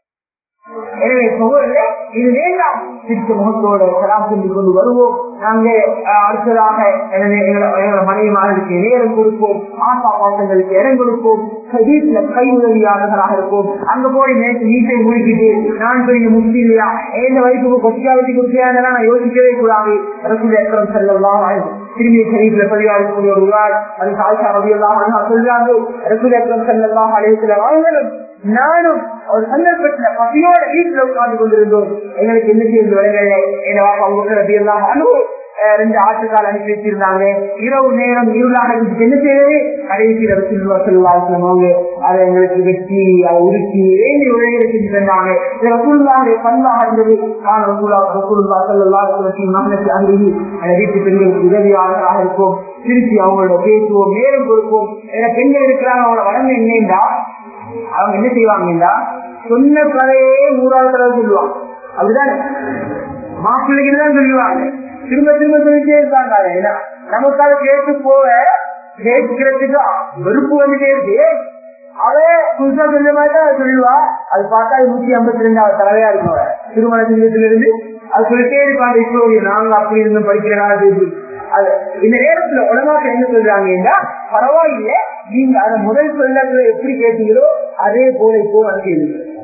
எனவே சகோதரே இது வேண்டாம் சிரித்த முகத்தோட சலாம் சொல்லி கொண்டு வருவோம் நாங்க அடுத்ததாக எனவே எங்களோட மனைவிமார்களுக்கு நேரம் கொடுப்போம் ஆசா பாசங்களுக்கு இடம் கொடுப்போம் வீட்டுல கை உதவியாளர்களாக இருப்போம் அங்க போய் நேற்று வீட்டை முடிக்கிட்டு நான் பெரிய முக்தி இல்லையா எந்த வயசுக்கு கொச்சியா வச்சு கொச்சியான்னு நான் யோசிக்கவே கூடாது ரசூல் எக்கரம் செல்லலாம் திரும்பி சரீஃபில் பதிவாகக்கூடிய ஒரு உருவாய் அது சாய்சா ரவியெல்லாம் சொல்றாங்க ரசூல் எக்கரம் செல்லலாம் அழைத்துல வாங்கலும் நானும் ஒரு சந்தர்ப்பத்துல பசியோட வீட்டுல உட்கார்ந்து கொண்டிருந்தோம் எங்களுக்கு என்ன செய்து வரவில்லை என்ன எல்லாம் அனுபவம் ரெண்டு ஆட்டுக்கால் அனுப்பி வச்சிருந்தாங்க இரவு நேரம் இருளாக இருந்துச்சு என்ன செய்யறது கடைசி ரசூல்லா செல்வாசம் அவங்க அதை எங்களுக்கு வெட்டி அதை உருக்கி வேண்டி உதவிகளை செஞ்சு தந்தாங்க ரசூல்லாவுடைய பண்பாக இருந்தது நான் ரசூல்லா ரசூல்லா செல்லா மகனுக்கு அருகி அந்த வீட்டு பெண்களுக்கு உதவியாளர்களாக இருப்போம் திருப்பி அவங்களோட பேசுவோம் நேரம் கொடுப்போம் ஏன்னா பெண்கள் இருக்கிறாங்க அவங்களோட வளர்ந்து என்னண்டா அவங்க என்ன செய்வாங்கன்னா சொன்ன கதையே நூறாவது தடவை சொல்லுவாங்க அப்படிதானே மாப்பிள்ளைக்கு தான் சொல்லுவாங்க திரும்ப திரும்ப சொல்லிட்டே இருக்காங்க ஏன்னா நமக்காக கேட்டு போக கேட்கிறதுக்கு வெறுப்பு வந்துட்டே இருக்கு அவ புதுசா சொல்ல மாதிரி சொல்லுவா அது பார்த்தா நூத்தி ஐம்பத்தி ரெண்டாவது தலைவையா இருக்கும் அவ திருமண சிங்கத்துல இருந்து அது சொல்லிட்டே இருப்பாங்க இப்போ நாங்க அப்படி இருந்து படிக்கிறனால அது இந்த நேரத்துல உலமாக்க என்ன சொல்றாங்கன்னா பரவாயில்ல நீங்க அதை முதல் சொல்லத்துல எப்படி கேட்டீங்களோ அதே போல இப்போ வந்து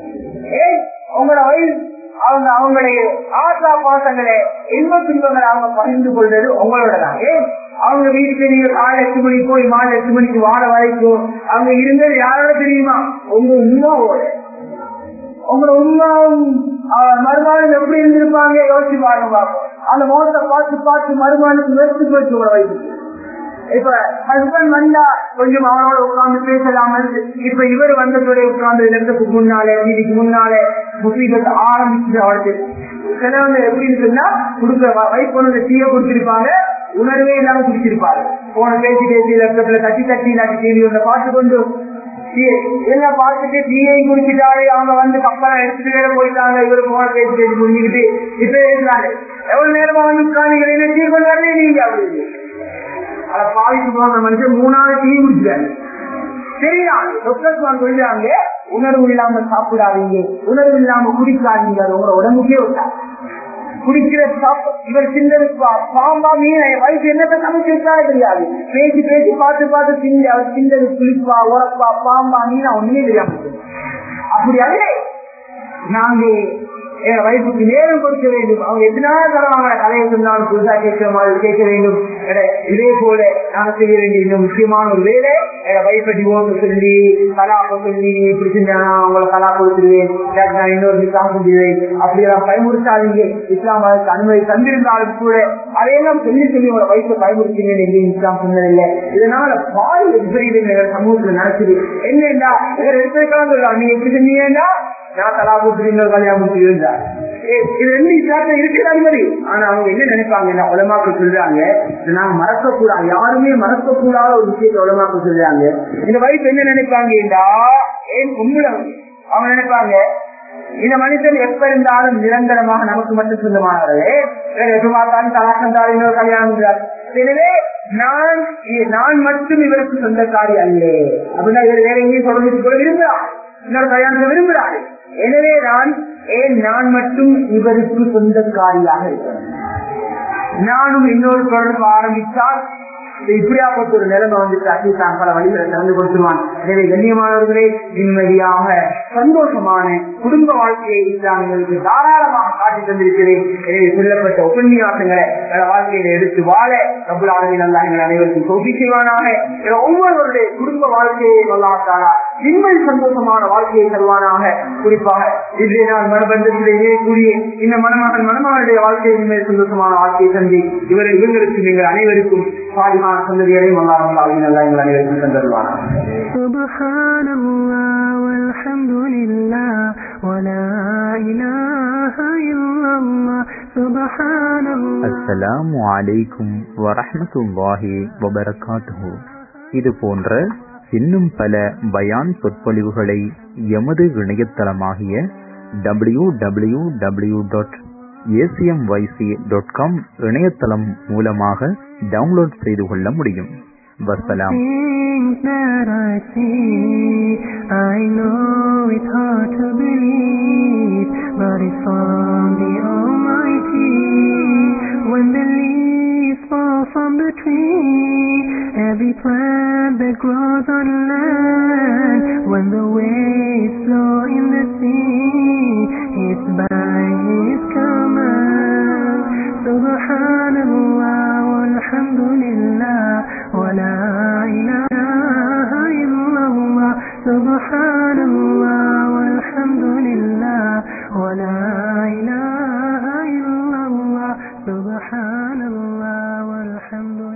ஏ உங்களோட வயசு அவங்க அவங்களுடைய ஆசா பாசங்களை இன்ப துன்பங்களை அவங்க பகிர்ந்து கொள்வது உங்களோட தான் ஏன் அவங்க வீட்டுக்கு நீங்க காலை எட்டு மணிக்கு போய் மாலை எட்டு மணிக்கு வாழ வரைக்கும் அவங்க இருந்தது யாரோட தெரியுமா உங்க உமாவோட உங்களோட உமாவும் மருமானும் எப்படி இருந்திருப்பாங்க யோசிச்சு பாருங்க பாப்போம் அந்த முகத்தை பார்த்து பார்த்து மருமானுக்கு வெறுத்து போச்சு உங்களோட வயசுக்கு இப்ப ஹஸ்பண்ட் வந்தா கொஞ்சம் அவனோட உட்கார்ந்து பேசலாம் இப்ப இவர் வந்ததோட உட்கார்ந்து இடத்துக்கு முன்னாலே வீதிக்கு முன்னாலே முஸ்லீம்கள் ஆரம்பிச்சு அவளுக்கு சிலவங்க எப்படின்னு சொன்னா கொடுக்க வைப் கொண்டு டீயை குடிச்சிருப்பாங்க உணர்வே இல்லாம குடிச்சிருப்பாங்க போன பேசி பேசி லட்சத்துல தட்டி தட்டி இல்லாட்டி டிவி ஒன்றை பார்த்து கொண்டு எல்லாம் பார்த்துட்டு டீயை குடிச்சிட்டாரு அவங்க வந்து கப்பலை எடுத்துட்டு வேற போயிட்டாங்க இவரு போன பேசி பேசி முடிஞ்சுக்கிட்டு இப்ப இருக்கிறாங்க எவ்வளவு நேரமா வந்து உட்காந்து டீ கொண்டு வரவே நீங்க அப்படி அதை பாதிக்கு போன மனுஷன் மூணாவது டீ குடிச்சாங்க சரியா டாக்டர் சொல்றாங்க உணர்வு இல்லாம சாப்பிடாதீங்க உணர்வு இல்லாம குடிக்காதீங்க அது உங்களோட உடம்புக்கே விட்டா குடிக்கிற இவர் சிந்தது பாம்பா மீன் வயசு என்னத்தை சமைச்சு வச்சாலே தெரியாது பேசி பேசி பார்த்து பார்த்து சிந்த அவர் சிந்தது குளிப்பா உரப்பா பாம்பா மீனா ஒண்ணுமே தெரியாம அப்படி அல்ல நாங்க என் வைப்புக்கு நேரம் கொடுக்க வேண்டும் அவங்க எத்தனால தருவாங்க கதையை சொன்னாலும் புதுசா கேட்கிற மாதிரி கேட்க வேண்டும் எட, இதே போல நான் செய்ய வேண்டிய இந்த முக்கியமான ஒரு வேலை என் வைப்பை டிவோர்ஸ் சொல்லி கலாப்பை சொல்லி இப்படி செஞ்சா அவங்கள கலா கொடுத்துருவேன் இல்லாட்டி நான் இன்னொரு நிக்காக செஞ்சுவேன் அப்படியெல்லாம் பயமுறுத்தாதீங்க இஸ்லாம் அதற்கு அனுமதி தந்திருந்தாலும் கூட அதையெல்லாம் சொல்லி சொல்லி உங்களை வைப்பை பயமுறுத்தீங்க என்று இஸ்லாம் சொன்னதில்லை இதனால பால் விபரீதங்கள் சமூகத்துல நடக்குது என்னண்டா இவர் எடுத்திருக்கலாம் சொல்லலாம் நீங்க எப்படி செஞ்சீங்கன்னா நான் தலா போட்டு இன்னொரு கல்யாணம் முடிச்சு இருந்தார் இது ரெண்டு இஸ்லாத்துல இருக்கிற மாதிரி ஆனா அவங்க என்ன நினைப்பாங்கன்னா உலமாக்கள் சொல்றாங்க இதை நாங்க மறக்க கூடாது யாருமே மறக்க கூடாத ஒரு விஷயத்தை உலமாக்கள் சொல்றாங்க இந்த வயசு என்ன நினைப்பாங்கடா ஏன் உண்மையில அவங்க நினைப்பாங்க இந்த மனுஷன் எப்ப இருந்தாலும் நிரந்தரமாக நமக்கு மட்டும் சொந்தமானவர்களே வேற எப்ப பார்த்தாலும் தலாசந்தால் இன்னொரு கல்யாணம் இருக்கிறார். எனவே நான் நான் மட்டும் இவருக்கு சொந்தக்காரி அல்ல அப்படின்னா இவர் வேற எங்கேயும் சொல்றதுக்கு கூட விரும்புகிறார் இன்னொரு கல்யாணத்தை விரும்புகிறார் எனவே நான் ஏன் நான் மட்டும் இவருக்கு சொந்தக்காரியாக இருக்கிறேன் நானும் இன்னொரு தொடர்பு ஆரம்பித்தால் இது இப்படியாப்பட்ட ஒரு நிலைமை வந்துட்டு அகிதான் பல வழிகளை திறந்து கொடுத்துருவான் எனவே கண்ணியமானவர்களே நிம்மதியாக சந்தோஷமான குடும்ப வாழ்க்கையை இஸ்லாமியர்களுக்கு தாராளமாக காட்டி தந்திருக்கிறேன் எனவே சொல்லப்பட்ட உபன்யாசங்களை எங்கள வாழ்க்கையில எடுத்து வாழ பிரபுலாளர்கள் அல்லா எங்கள் அனைவருக்கும் சோபி செய்வானாக எங்கள் ஒவ்வொருவருடைய குடும்ப வாழ்க்கையை வல்லாத்தாரா நிம்மதி சந்தோஷமான வாழ்க்கையை தருவானாக குறிப்பாக இன்றைய நாள் மனபந்தத்திலேயே கூடிய இந்த மணமகன் மணமகனுடைய வாழ்க்கையை நிம்மதி சந்தோஷமான வாழ்க்கையை தந்தி இவரை இவங்களுக்கு நீங்கள் அனைவருக்கும் பாதிமான சந்ததிகளையும் அல்லாமல் ஆகிய நல்லா எங்கள் அனைவருக்கும் தந்தருவானாக سبحان الله والحمد لله ولا إله إلا الله سبحان الله அஸ்ஸலாமு அலைக்கும் வரஹ்மத்துல்லாஹி வபரகாத்துஹு இது போன்ற இன்னும் பல பயான் சொற்பொழிவுகளை எமது இணையதளமாகிய W W W dot A C M Y C dot com இணையதளம் மூலமாக டவுன்லோட் செய்து கொள்ள முடியும் வசலாம் Things that I see, I know it's hard to believe, but it's from the Almighty. When the leaves fall from the tree, every plant that grows on land, when the waves flow in the sea, it's by His command. Subhanallah walhamdulillah wa la ilaha illallah. Subhanallah walhamdulillah wa la ilaha illallah. Subhanallah walhamdulillah.